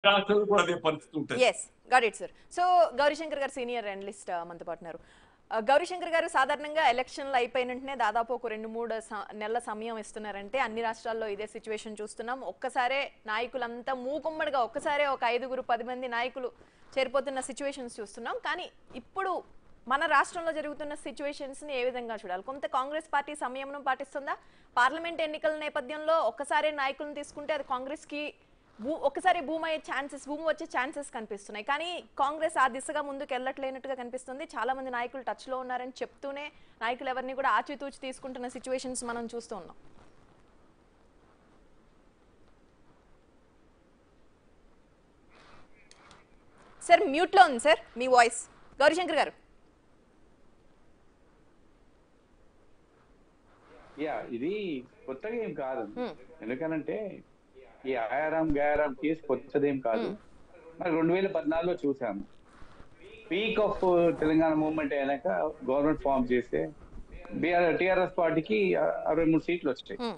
రాష్ట్రంలో కూడా అదే పరిస్థితి ఉంటుంది yes got it sir so Gaurishankar garu senior analyst మనతో పాటు ఉన్నారు ఆ, గౌరీశంకర్ గారు సాధారణంగా ఎలక్షన్లు అయిపోయిన వెంటనే దాదాపు ఒక రెండు మూడు స- నెలల సమయం ఇస్తున్నారంటే అన్ని రాష్ట్రాల్లో ఇదే సిచ్యువేషన్ చూస్తున్నాం ఒక్కసారే నాయకులంతా మూకుమ్మడిగా ఒక్కసారే ఒక ఐదుగురు పది మంది నాయకులు చేరిపోతున్న సిచ్యువేషన్స్ చూస్తున్నాం కానీ ఇప్పుడు మన రాష్ట్రంలో జరుగుతున్న సిచ్యువేషన్స్ ని ఏ విధంగా చూడాలి కొంత కాంగ్రెస్ పార్టీ సంయమనం పాటిస్తుందా పార్లమెంట్ ఎన్నికల నేపథ్యంలో ఒక్కసారే నాయకులను తీసుకుంటే అది కాంగ్రెస్ కి భూ ఒకసారి భూమి అయ్యే ఛాన్సెస్ భూమి వచ్చే ఛాన్సెస్ కనిపిస్తున్నాయి కానీ కాంగ్రెస్ ఆ దిశగా ముందుకు వెళ్ళట్లేనట్టుగా కనిపిస్తుంది చాలా మంది నాయకులు టచ్ లో ఉన్నారని చెప్తూనే నాయకులు ఎవరిని కూడా ఆచితూచి తీసుకుంటున్న సిచ్యువేషన్స్ మనం చూస్తూ ఉన్నాం సార్ మ్యూట్ లో ఉంది సార్ మీ వాయిస్ గౌరీశంకర్ గారు యా ఇది కొత్తగా ఏం కాదు Hmm. ఎందుకనంటే ఈ ఆయారాం గయారాం కేసు కొత్తదేం కాదు మరి రెండు వేల పద్నాలుగులో చూసాము పీక్ ఆఫ్ తెలంగాణ మూవ్మెంట్ అయినాక గవర్నమెంట్ ఫామ్ చేస్తే బీఆర్ టిఆర్ఎస్ పార్టీకి అరవై మూడు సీట్లు వచ్చాయి Hmm.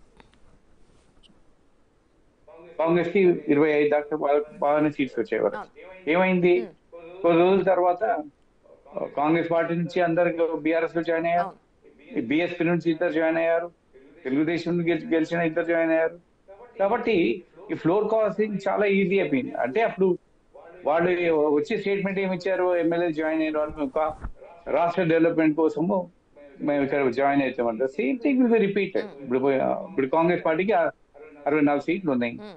కాంగ్రెస్ కి ఇరవై ఐదు దాకా బాగా- బాగానే సీట్స్ వచ్చాయి వరకు అవును. ఏమైంది కొన్ని రోజుల తర్వాత కాంగ్రెస్ పార్టీ నుంచి అందరు బీఆర్ఎస్ లో జాయిన్ అయ్యారు అవును బిఎస్పీ నుంచి ఇద్దరు జాయిన్ అయ్యారు తెలుగుదేశం నుంచి గెలిచి- గెలిచిన ఇద్దరు జాయిన్ అయ్యారు కాబట్టి ఈ ఫ్లోర్ కాస్టింగ్ చాలా ఈజీ అయిపోయింది అంటే అప్పుడు వాళ్ళు వచ్చే స్టేట్మెంట్ ఏమి ఇచ్చారు ఎమ్మెల్యే జాయిన్ అయిన వాళ్ళు ఒక రాష్ట్ర డెవలప్మెంట్ కోసము మేము ఇక్కడ జాయిన్ అవుతామంటారు same thing will be repeated ఇప్పుడు ఇప్పుడు కాంగ్రెస్ పార్టీకి అరవై నాలుగు సీట్లు ఉన్నాయి Hmm.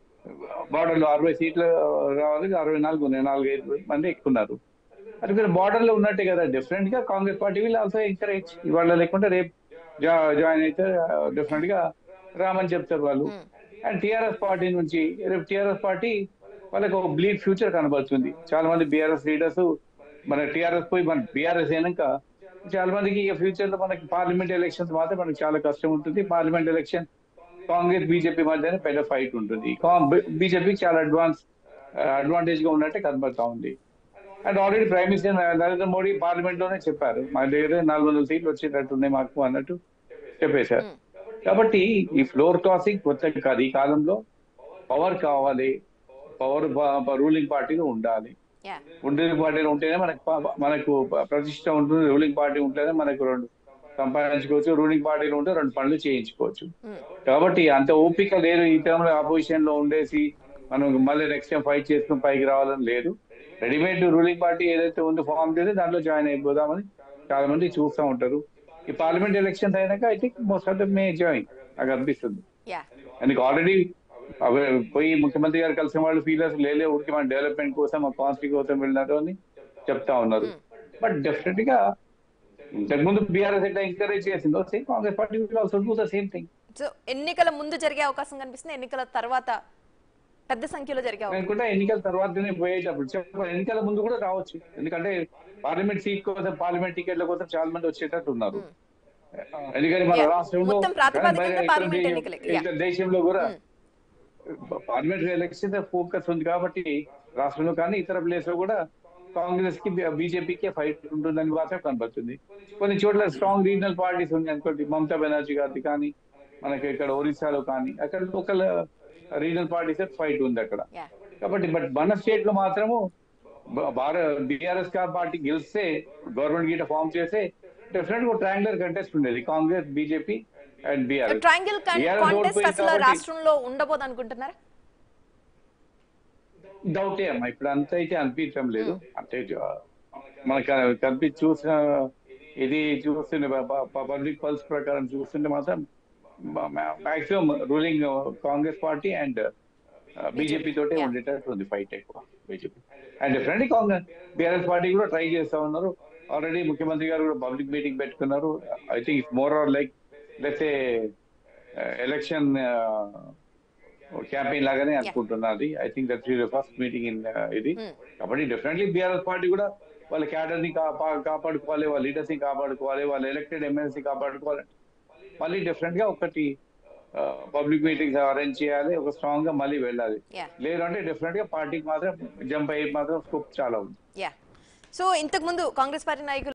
బార్డర్ లో అరవై సీట్లు రావాలి అరవై నాలుగు ఉన్నాయి నాలుగు ఐదు మంది ఎక్కున్నారు అది మీరు బార్డర్ లో ఉన్నట్టే కదా డిఫరెంట్ గా కాంగ్రెస్ పార్టీ వీళ్ళు ఆల్సో ఎంకరేజ్ ఇవాళ లేకుంటే రేపు జాయిన్ అయితే డిఫరెంట్ గా రామని చెప్తారు వాళ్ళు అండ్ టిఆర్ఎస్ పార్టీ నుంచి రేపు టిఆర్ఎస్ పార్టీ వాళ్ళకి ఒక బ్లీడ్ ఫ్యూచర్ కనబడుతుంది చాలా మంది బీఆర్ఎస్ లీడర్స్ మన టిఆర్ఎస్ పోయి మన బీఆర్ఎస్ అయినాక చాలా మందికి ఫ్యూచర్ లో మనకి పార్లమెంట్ ఎలక్షన్స్ మాత్రం మనకి చాలా కష్టం ఉంటుంది పార్లమెంట్ ఎలక్షన్ కాంగ్రెస్ బీజేపీ మధ్యన పెద్ద ఫైట్ ఉంటుంది బీజేపీకి చాలా అడ్వాన్స్ అడ్వాంటేజ్ గా ఉన్నట్టే కనబడతా ఉంది and already prime minister Narendra Modi parliament లోనే చెప్పారు మా దగ్గర నాలుగు వందల సీట్లు వచ్చేటట్టున్నాయి మాకు అన్నట్టు చెప్పేశారు కాబట్టి ఈ ఫ్లోర్ క్రాసింగ్ కొత్త కాదు ఈ కాలంలో పవర్ కావాలి పవర్ రూలింగ్ పార్టీలో ఉండాలి యా రూలింగ్ పార్టీలో ఉంటేనే మనకు ప- మనకు ప్రతిష్ట ఉంటుంది రూలింగ్ పార్టీ ఉంటేనే మనకు రెండు సంపాదించుకోవచ్చు రూలింగ్ పార్టీలో ఉంటే రెండు పనులు చేయించుకోవచ్చు కాబట్టి అంత ఓపిక లేదు ఈ టైంలో ఆపోజిషన్ లో ఉండేసి మనం మళ్ళీ నెక్స్ట్ టైం ఫైట్ చేసుకుని పైకి రావాలని లేదు రెడీమేడ్ రూలింగ్ పార్టీ ఏదైతే ఉందో ఫామ్ చేస్తే దాంట్లో జాయిన్ అయిపోదామని చాలా మంది చూస్తూ ఉంటారు ఈ పార్లమెంట్ ఎలక్షన్స్ అయినాక I think most of the may join నాకు అనిపిస్తుంది యా అందుకు ఆల్రెడీ పోయి ముఖ్యమంత్రి గారు కలిసిన వాళ్ళు ఫీలర్స్ లేలే ఊరికి మన డెవలప్మెంట్ కోసం మా కాన్స్టి కోసం వెళ్ళినారు అని చెప్తా ఉన్నారు బట్ డెఫినెట్ గా ఇంతకుముందు బీఆర్ఎస్ ఎట్లా ఎంకరేజ్ చేసిందో same Congress party will also do the same thing so ఎన్నికల ముందు జరిగే అవకాశం కనిపిస్తుంది ఎన్నికల తర్వాత పెద్ద సంఖ్యలో జరిగే అవకాశం అనుకుంటా ఎన్నికల తర్వాతనే పోయేటప్పుడు చెప్పాలి ఎన్నికల ముందు కూడా రావచ్చు ఎందుకంటే పార్లమెంట్ సీట్ కోసం పార్లమెంట్ టికెట్ల కోసం చాలా మంది వచ్చేటట్టు ఉన్నారు ఎందుకంటే మన Yeah. రాష్ట్రంలో మొత్తం ప్రాతిపదికగా బయట పార్లమెంట్ ఇతర ఎన్నికలకి. ఇతర దేశంలో కూడా పార్లమెంట్ ఎలక్షన్ ఫోకస్ ఉంది కాబట్టి రాష్ట్రంలో కానీ ఇతర ప్లేస్ లో కూడా కాంగ్రెస్ కి బీజేపీకి ఫైట్ ఉంటుందని మాత్రం కనబడుతుంది కొన్ని చోట్ల స్ట్రాంగ్ రీజనల్ పార్టీస్ ఉన్నాయి అనుకోండి మమతా బెనర్జీ గారిది కానీ మనకి ఇక్కడ ఒరిస్సాలో కానీ అక్కడ లోకల్ రీజనల్ పార్టీస్ ఫైట్ ఉంది అక్కడ యా కాబట్టి బట్ మన స్టేట్ లో మాత్రము భారత్ బిఆర్ఎస్ పార్టీ గెలిస్తే గవర్నమెంట్ గీట ఫామ్ చేస్తే డెఫినెట్ గా ట్రాంగులర్ కంటెస్ట్ ఉండేది Congress BJP and BRS triangle contest అసలు రాష్ట్రంలో ఉండబోదు అనుకుంటున్నారా డౌటే అమ్మా ఇప్పుడు అంత అయితే అనిపించడం లేదు అంటే జ- మనకు కనిపి చూసిన ఇది చూస్తుంటే పబ్లిక్ పల్స్ ప్రకారం చూస్తుంటే మాత్రం maximum ruling Congress party and BJP తోటే Yeah. ఉండేటట్టు ఉంది ఫైట్ ఎక్కువ BJP and definitely Congress BRS party కూడా ట్రై చేస్తా ఉన్నారు ఆల్రెడీ ముఖ్యమంత్రి గారు కూడా పబ్లిక్ మీటింగ్ పెట్టుకున్నారు I think it's more or like let's election campaign లాగానే అనుకుంటున్నది I think that first meeting in ఇది కాబట్టి డెఫినెట్లీ బీఆర్ఎస్ పార్టీ కూడా వాళ్ళ క్యాడర్ ని కాపా- కాపాడుకోవాలి వాళ్ళ లీడర్స్ ని కాపాడుకోవాలి వాళ్ళ ఎలక్టెడ్ ఎమ్మెల్సీ కాపాడుకోవాలి మళ్ళీ డెఫినెట్ గా ఒకటి పబ్లిక్ మీటింగ్స్ అరేంజ్ చేయాలి ఒక స్ట్రాంగ్ గా మళ్ళీ వెళ్ళాలి యా లేదంటే డెఫినెట్ గా పార్టీకి మాత్రం జంప్ అయ్యి మాత్రం స్కోప్ చాలా ఉంది యా సో ఇంతకు ముందు కాంగ్రెస్ పార్టీ నాయకులు